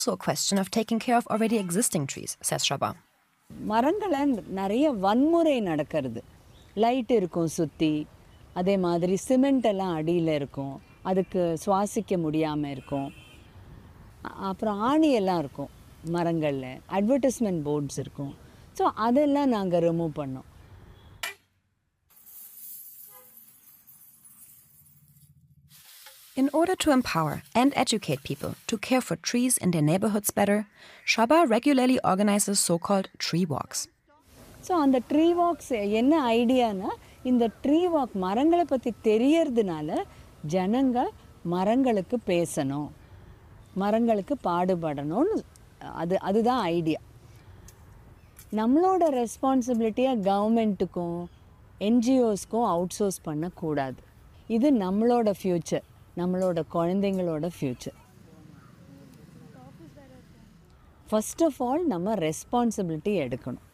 also a question of taking care of already existing trees, says Shaba. மரங்களை நிறைய வன்முறை நடக்கிறது லைட் இருக்கும் சுற்றி அதே மாதிரி சிமெண்ட் எல்லாம் அடியில் இருக்கும் அதுக்கு சுவாசிக்க முடியாமல் இருக்கும் அ- அப்புறம் ஆணி எல்லாம் இருக்கும் மரங்களில் அட்வர்டைஸ்மெண்ட் போர்ட்ஸ் இருக்கும் ஸோ அதெல்லாம் நாங்கள் ரிமூவ் பண்ணோம் In order to empower and educate people to care for trees in their neighborhoods better, Shaba regularly organizes so called tree walks. So அந்த ட்ரீ வாக்ஸ் என்ன ஐடியானா இந்த ட்ரீ வாக் மரங்களை பற்றி தெரியறதுனால ஜனங்க மரங்களுக்கு பேசணும் மரங்களுக்கு பாடுபடணும்னு அது அதுதான் ஐடியா நம்மளோட ரெஸ்பான்சிபிலிட்டியாக கவர்மெண்ட்டுக்கும் என்ஜிஓஸ்க்கும் அவுட் சோர்ஸ் பண்ணக்கூடாது இது நம்மளோட ஃப்யூச்சர் நம்மளோட குழந்தைங்களோட ஃப்யூச்சர் ஃபர்ஸ்ட் ஆஃப் ஆல் நம்ம ரெஸ்பான்சிபிலிட்டி எடுக்கணும்